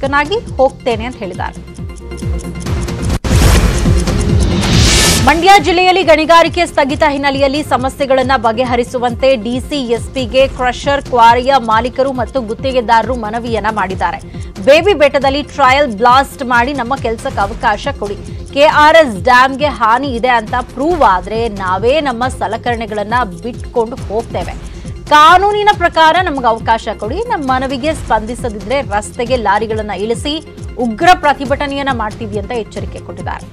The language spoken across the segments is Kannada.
ಶಾಸಕನಾಗಿ ಹೋಗ್ತೇನೆ ಅಂತ ಹೇಳಿದ್ದಾರೆ ಮಂಡ್ಯ ಜಿಲ್ಲೆಯಲ್ಲಿ ಗಣಿಗಾರಿಕೆ ಸ್ಥಗಿತ ಹಿನ್ನೆಲೆಯಲ್ಲಿ ಸಮಸ್ಯೆಗಳನ್ನು ಬಗೆಹರಿಸುವಂತೆ ಡಿಸಿ ಎಸ್ಪಿಗೆ ಕ್ರಷರ್ ಕ್ವಾರಿಯ ಮಾಲೀಕರು ಮತ್ತು ಗುತ್ತಿಗೆದಾರರು ಮನವಿಯನ್ನ ಮಾಡಿದ್ದಾರೆ ಬೇಬಿ ಬೆಟ್ಟದಲ್ಲಿ ಟ್ರಯಲ್ ಬ್ಲಾಸ್ಟ್ ಮಾಡಿ ನಮ್ಮ ಕೆಲಸಕ್ಕೆ ಅವಕಾಶ ಕೊಡಿ ಕೆಆರ್ಎಸ್ ಡ್ಯಾಂಗೆ ಹಾನಿ ಇದೆ ಅಂತ ಪ್ರೂವ್ ಆದ್ರೆ ನಾವೇ ನಮ್ಮ ಸಲಕರಣೆಗಳನ್ನ ಬಿಟ್ಕೊಂಡು ಹೋಗ್ತೇವೆ ಕಾನೂನಿನ ಪ್ರಕಾರ ನಮಗೆ ಅವಕಾಶ ಕೊಡಿ ನಮ್ಮ ಮನವಿಗೆ ಸ್ಪಂದಿಸದಿದ್ರೆ ರಸ್ತೆಗೆ ಲಾರಿಗಳನ್ನ ಇಳಿಸಿ ಉಗ್ರ ಪ್ರತಿಭಟನೆಯನ್ನ ಮಾಡ್ತೀವಿ ಅಂತ ಎಚ್ಚರಿಕೆ ಕೊಟ್ಟಿದ್ದಾರೆ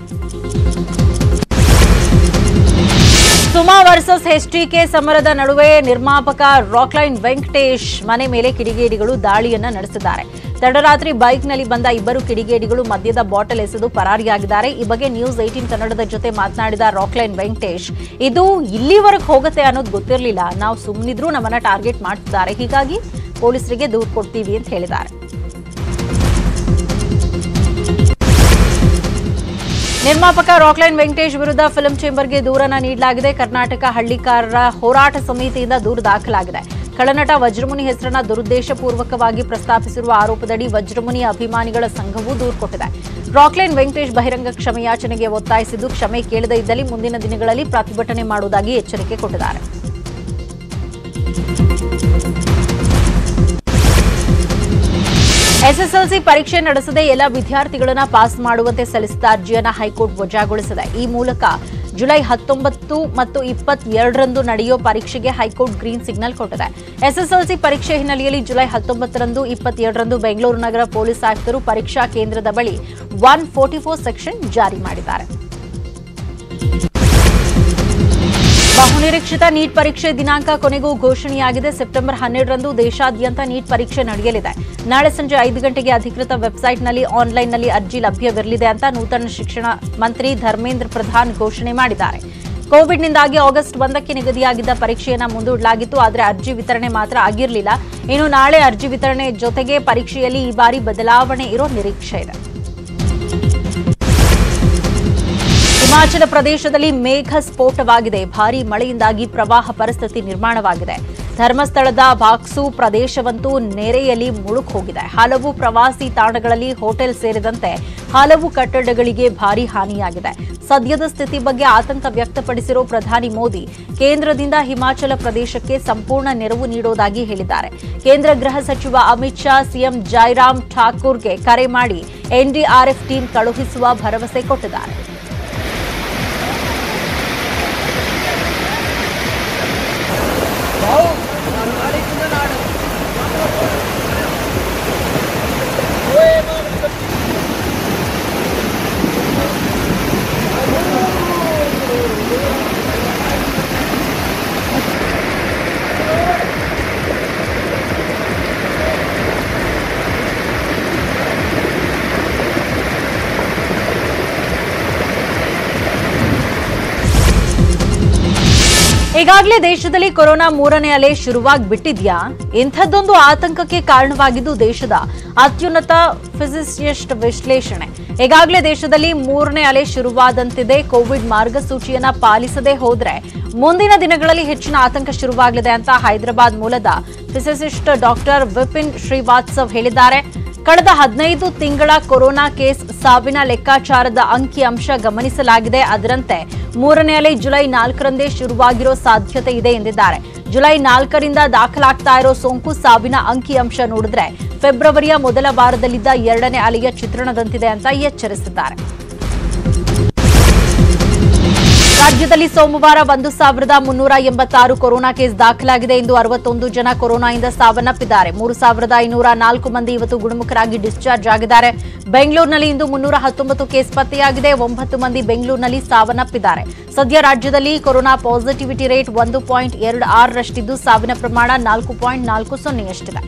ಸುಮಾ ವರ್ಸಸ್ ಎಸ್ಟಿಕೆ ಸಮರದ ನಡುವೆ ನಿರ್ಮಾಪಕ ರಾಕ್ಲೈನ್ ವೆಂಕಟೇಶ್ ಮನೆ ಮೇಲೆ ಕಿಡಿಗೇಡಿಗಳು ದಾಳಿಯನ್ನ ನಡೆಸಿದ್ದಾರೆ ತಡರಾತ್ರಿ ಬೈಕ್ನಲ್ಲಿ ಬಂದ ಇಬ್ಬರು ಕಿಡಿಗೇಡಿಗಳು ಮದ್ಯದ ಬಾಟಲ್ ಎಸೆದು ಪರಾರಿಯಾಗಿದ್ದಾರೆ ಈ ಬಗ್ಗೆ ನ್ಯೂಸ್ ಏಟೀನ್ ಕನ್ನಡದ ಜೊತೆ ಮಾತನಾಡಿದ ರಾಕ್ಲೈನ್ ವೆಂಕಟೇಶ್ ಇದು ಇಲ್ಲಿವರೆಗೆ ಹೋಗುತ್ತೆ ಅನ್ನೋದು ಗೊತ್ತಿರಲಿಲ್ಲ ನಾವು ಸುಮ್ಮನಿದ್ರು ನಮ್ಮನ್ನ ಟಾರ್ಗೆಟ್ ಮಾಡ್ತಿದ್ದಾರೆ ಹೀಗಾಗಿ ಪೊಲೀಸರಿಗೆ ದೂರು ಕೊಡ್ತೀವಿ ಅಂತ ಹೇಳಿದ್ದಾರೆ ನಿರ್ಮಾಪಕ ರಾಕ್ಲೈನ್ ವೆಂಕಟೇಶ್ ವಿರುದ್ಧ ಫಿಲ್ಮ್ ಚೇಂಬರ್ಗೆ ದೂರನ್ನ ನೀಡಲಾಗಿದೆ ಕರ್ನಾಟಕ ಹಳ್ಳಿಕಾರರ ಹೋರಾಟ ಸಮಿತಿಯಿಂದ ದೂರು ದಾಖಲಾಗಿದೆ ಖಳನಟ ವಜ್ರಮುನಿ ಹೆಸರನ್ನ ದುರುದ್ದೇಶಪೂರ್ವಕವಾಗಿ ಪ್ರಸ್ತಾಪಿಸಿರುವ ಆರೋಪದಡಿ ವಜ್ರಮುನಿ ಅಭಿಮಾನಿಗಳ ಸಂಘವೂ ದೂರು ಕೊಟ್ಟಿದೆ ರಾಕ್ಲೈನ್ ವೆಂಕಟೇಶ್ ಬಹಿರಂಗ ಕ್ಷಮೆಯಾಚನೆಗೆ ಒತ್ತಾಯಿಸಿದ್ದು ಕ್ಷಮೆ ಕೇಳದೇ ಇದ್ದಲ್ಲಿ ಮುಂದಿನ ದಿನಗಳಲ್ಲಿ ಪ್ರತಿಭಟನೆ ಮಾಡುವುದಾಗಿ ಎಚ್ಚರಿಕೆ ಕೊಟ್ಟಿದ್ದಾರೆ ಎಸ್ಎಸ್ಎಲ್ಸಿ ಪರೀಕ್ಷೆ ನಡೆಸದೆ ಎಲ್ಲ ವಿದ್ಯಾರ್ಥಿಗಳನ್ನ ಪಾಸ್ ಮಾಡುವಂತೆ ಸಲ್ಲಿಸಿದ ಅರ್ಜಿಯನ್ನ ಹೈಕೋರ್ಟ್ ವಜಾಗೊಳಿಸಿದೆ ಈ ಮೂಲಕ ಜುಲೈ ಹತ್ತೊಂಬತ್ತು ಮತ್ತು ಇಪ್ಪತ್ತೆರಡರಂದು ನಡೆಯೋ ಪರೀಕ್ಷೆಗೆ ಹೈಕೋರ್ಟ್ ಗ್ರೀನ್ ಸಿಗ್ನಲ್ ಕೊಟ್ಟಿದೆ ಎಸ್ಎಸ್ಎಲ್ಸಿ ಪರೀಕ್ಷೆ ಹಿನ್ನೆಲೆಯಲ್ಲಿ ಜುಲೈ ಹತ್ತೊಂಬತ್ತರಂದು ಇಪ್ಪತ್ತೆರಡರಂದು ಬೆಂಗಳೂರು ನಗರ ಪೊಲೀಸ್ ಆಯುಕ್ತರು ಪರೀಕ್ಷಾ ಕೇಂದ್ರದ ಬಳಿ ಒನ್ ಫೋರ್ಟಿ ಫೋರ್ ಸೆಕ್ಷನ್ ಜಾರಿ ಮಾಡಿದ್ದಾರೆ ಬಹುನಿರೀಕ್ಷಿತ ನೀಟ್ ಪರೀಕ್ಷೆ ದಿನಾಂಕ ಕೊನೆಗೂ ಘೋಷಣೆಯಾಗಿದೆ ಸೆಪ್ಟೆಂಬರ್ ಹನ್ನೆರಡರಂದು ದೇಶಾದ್ಯಂತ ನೀಟ್ ಪರೀಕ್ಷೆ ನಡೆಯಲಿದೆ ನಾಳೆ ಸಂಜೆ ಐದು ಗಂಟೆಗೆ ಅಧಿಕೃತ ವೆಬ್ಸೈಟ್ನಲ್ಲಿ ಆನ್ಲೈನ್ನಲ್ಲಿ ಅರ್ಜಿ ಲಭ್ಯವಿರಲಿದೆ ಅಂತ ನೂತನ ಶಿಕ್ಷಣ ಮಂತ್ರಿ ಧರ್ಮೇಂದ್ರ ಪ್ರಧಾನ್ ಘೋಷಣೆ ಮಾಡಿದ್ದಾರೆ ಕೋವಿಡ್ನಿಂದಾಗಿ ಆಗಸ್ಟ್ ಒಂದಕ್ಕೆ ನಿಗದಿಯಾಗಿದ್ದ ಪರೀಕ್ಷೆಯನ್ನ ಮುಂದೂಡಲಾಗಿತ್ತು ಆದರೆ ಅರ್ಜಿ ವಿತರಣೆ ಮಾತ್ರ ಆಗಿರಲಿಲ್ಲ ಇನ್ನು ನಾಳೆ ಅರ್ಜಿ ವಿತರಣೆ ಜೊತೆಗೆ ಪರೀಕ್ಷೆಯಲ್ಲಿ ಈ ಬಾರಿ ಬದಲಾವಣೆ ಇರೋ ನಿರೀಕ್ಷೆ ಇದೆ ಹಿಮಾಚಲ ಪ್ರದೇಶದಲ್ಲಿ ಮೇಘ ಸ್ಫೋಟವಾಗಿದೆ ಭಾರೀ ಮಳೆಯಿಂದಾಗಿ ಪ್ರವಾಹ ಪರಿಸ್ಥಿತಿ ನಿರ್ಮಾಣವಾಗಿದೆ ಧರ್ಮಸ್ಥಳದ ಬಾಕ್ಸು ಪ್ರದೇಶವಂತೂ ನೆರೆಯಲ್ಲಿ ಮುಳುಕು ಹೋಗಿದೆ ಹಲವು ಪ್ರವಾಸಿ ತಾಣಗಳಲ್ಲಿ ಹೋಟೆಲ್ ಸೇರಿದಂತೆ ಹಲವು ಕಟ್ಟಡಗಳಿಗೆ ಭಾರೀ ಹಾನಿಯಾಗಿದೆ ಸದ್ಯದ ಸ್ಥಿತಿ ಬಗ್ಗೆ ಆತಂಕ ವ್ಯಕ್ತಪಡಿಸಿರೋ ಪ್ರಧಾನಿ ಮೋದಿ ಕೇಂದ್ರದಿಂದ ಹಿಮಾಚಲ ಪ್ರದೇಶಕ್ಕೆ ಸಂಪೂರ್ಣ ನೆರವು ನೀಡೋದಾಗಿ ಹೇಳಿದ್ದಾರೆ ಕೇಂದ್ರ ಗೃಹ ಸಚಿವ ಅಮಿತ್ ಶಾ ಸಿಎಂ ಜೈರಾಮ್ ಠಾಕೂರ್ಗೆ ಕರೆ ಮಾಡಿ ಎನ್ಡಿಆರ್ಎಫ್ ಟೀಮ್ ಕಳುಹಿಸುವ ಭರವಸೆ ಕೊಟ್ಟಿದ್ದಾರೆ ಈಗಾಗಲೇ ದೇಶದಲ್ಲಿ ಕೊರೋನಾ ಮೂರನೇ ಅಲೆ ಶುರುವಾಗಿ ಬಿಟ್ಟಿದ್ಯಾ ಇಂಥದ್ದೊಂದು ಆತಂಕಕ್ಕೆ ಕಾರಣವಾಗಿದ್ದು ದೇಶದ ಅತ್ಯುನ್ನತ ಫಿಸಿಸಿಸ್ಟ್ ವಿಶ್ಲೇಷಣೆ ಈಗಾಗಲೇ ದೇಶದಲ್ಲಿ ಮೂರನೇ ಅಲೆ ಶುರುವಾದಂತಿದೆ ಕೋವಿಡ್ ಮಾರ್ಗಸೂಚಿಯನ್ನ ಪಾಲಿಸದೆ ಹೋದ್ರೆ ಮುಂದಿನ ದಿನಗಳಲ್ಲಿ ಹೆಚ್ಚಿನ ಆತಂಕ ಶುರುವಾಗಲಿದೆ ಅಂತ ಹೈದರಾಬಾದ್ ಮೂಲದ ಫಿಸಿಸಿಸ್ಟ್ ಡಾಕ್ಟರ್ ವಿಪಿನ್ ಶ್ರೀವಾತ್ಸವ್ ಹೇಳಿದ್ದಾರೆ ಕಳೆದ ಹದಿನೈದು ತಿಂಗಳ ಕೊರೋನಾ ಕೇಸ್ ಸಾವಿನ ಲೆಕ್ಕಾಚಾರದ ಅಂಕಿ ಅಂಶ ಗಮನಿಸಲಾಗಿದೆ ಅದರಂತೆ ಮೂರನೇ ಅಲೆ ಜುಲೈ ನಾಲ್ಕರಂದೇ ಶುರುವಾಗಿರೋ ಸಾಧ್ಯತೆ ಇದೆ ಎಂದಿದ್ದಾರೆ ಜುಲೈ ನಾಲ್ಕರಿಂದ ದಾಖಲಾಗ್ತಾ ಇರೋ ಸೋಂಕು ಸಾವಿನ ಅಂಕಿ ಅಂಶ ನೋಡಿದ್ರೆ ಫೆಬ್ರವರಿಯ ಮೊದಲ ವಾರದಲ್ಲಿದ್ದ ಎರಡನೇ ಅಲೆಯ ಚಿತ್ರಣದಂತಿದೆ ಅಂತ ಎಚ್ಚರಿಸಿದ್ದಾರೆ ರಾಜ್ಯದಲ್ಲಿ ಸೋಮವಾರ ಒಂದು ಸಾವಿರದ ಮುನ್ನೂರ ಎಂಬತ್ತಾರು ಕೊರೋನಾ ಕೇಸ್ ದಾಖಲಾಗಿದೆ ಎಂದು ಅರವತ್ತೊಂದು ಜನ ಕೊರೋನಾದಿಂದ ಸಾವನ್ನಪ್ಪಿದ್ದಾರೆ ಮೂರು ಸಾವಿರದ ಐನೂರ ನಾಲ್ಕು ಮಂದಿ ಇವತ್ತು ಗುಣಮುಖರಾಗಿ ಡಿಸ್ಚಾರ್ಜ್ ಆಗಿದ್ದಾರೆ ಬೆಂಗಳೂರಿನಲ್ಲಿ ಇಂದು ಮುನ್ನೂರ ಹತ್ತೊಂಬತ್ತು ಕೇಸ್ ಪತ್ತೆಯಾಗಿದೆ ಒಂಬತ್ತು ಮಂದಿ ಬೆಂಗಳೂರಿನಲ್ಲಿ ಸಾವನ್ನಪ್ಪಿದ್ದಾರೆ ಸದ್ಯ ರಾಜ್ಯದಲ್ಲಿ ಕೊರೋನಾ ಪಾಸಿಟಿವಿಟಿ ರೇಟ್ ಒಂದು ಪಾಯಿಂಟ್ ಎರಡು ಆರರಷ್ಟಿದ್ದು ಸಾವಿನ ಪ್ರಮಾಣ ನಾಲ್ಕು ಪಾಯಿಂಟ್ ನಾಲ್ಕು ಸೊನ್ನೆಯಷ್ಟಿದೆ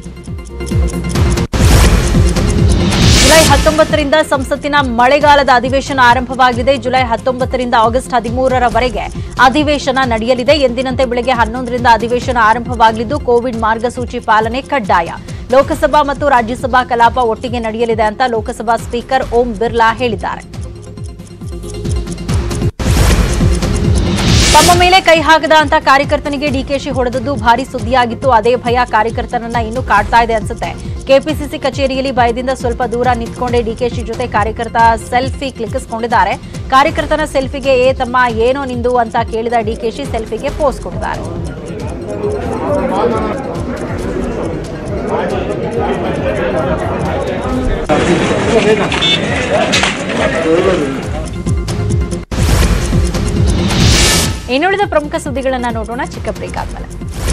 ಜುಲೈ ಹತ್ತೊಂಬತ್ತರಿಂದ ಸಂಸತ್ತಿನ ಮಳೆಗಾಲದ ಅಧಿವೇಶನ ಆರಂಭವಾಗಿದೆ ಜುಲೈ ಹತ್ತೊಂಬತ್ತರಿಂದ ಆಗಸ್ಟ್ ಹದಿಮೂರರವರೆಗೆ ಅಧಿವೇಶನ ನಡೆಯಲಿದೆ ಎಂದಿನಂತೆ ಬೆಳಗ್ಗೆ ಹನ್ನೊಂದರಿಂದ ಅಧಿವೇಶನ ಆರಂಭವಾಗಲಿದ್ದು ಕೋವಿಡ್ ಮಾರ್ಗಸೂಚಿ ಪಾಲನೆ ಕಡ್ಡಾಯ ಲೋಕಸಭಾ ಮತ್ತು ರಾಜ್ಯಸಭಾ ಕಲಾಪ ಒಟ್ಟಿಗೆ ನಡೆಯಲಿದೆ ಅಂತ ಲೋಕಸಭಾ ಸ್ಪೀಕರ್ ಓಂ ಬಿರ್ಲಾ ಹೇಳಿದ್ದಾರೆ ತಮ್ಮ ಮೇಲೆ ಕೈ ಹಾಕದ ಅಂತ ಕಾರ್ಯಕರ್ತನಿಗೆ ಡಿಕೆಶಿ ಹೊಡೆದದ್ದು ಭಾರಿ ಸುದ್ದಿಯಾಗಿತ್ತು ಅದೇ ಭಯ ಕಾರ್ಯಕರ್ತನನ್ನ ಇನ್ನೂ ಕಾಡ್ತಾ ಇದೆ ಅನ್ಸುತ್ತೆ ಕೆಪಿಸಿಸಿ ಕಚೇರಿಯಲ್ಲಿ ಭಯದಿಂದ ಸ್ವಲ್ಪ ದೂರ ನಿಂತ್ಕೊಂಡೇ ಡಿಕೆಶಿ ಜೊತೆ ಕಾರ್ಯಕರ್ತ ಸೆಲ್ಫಿ ಕ್ಲಿಕ್ಕಿಸಿಕೊಂಡಿದ್ದಾರೆ ಕಾರ್ಯಕರ್ತನ ಸೆಲ್ಫಿಗೆ ಏ ತಮ್ಮ ಏನೋ ನಿಂದು ಅಂತ ಕೇಳಿದ ಡಿಕೆಶಿ ಸೆಲ್ಫಿಗೆ ಪೋಸ್ ಕೊಟ್ಟಿದ್ದಾರೆ ಇನ್ನುಳಿದ ಪ್ರಮುಖ ಸುದ್ದಿಗಳನ್ನ ನೋಡೋಣ ಚಿಕ್ಕ ಬ್ರೇಕ್ ಆದ್ಮೇಲೆ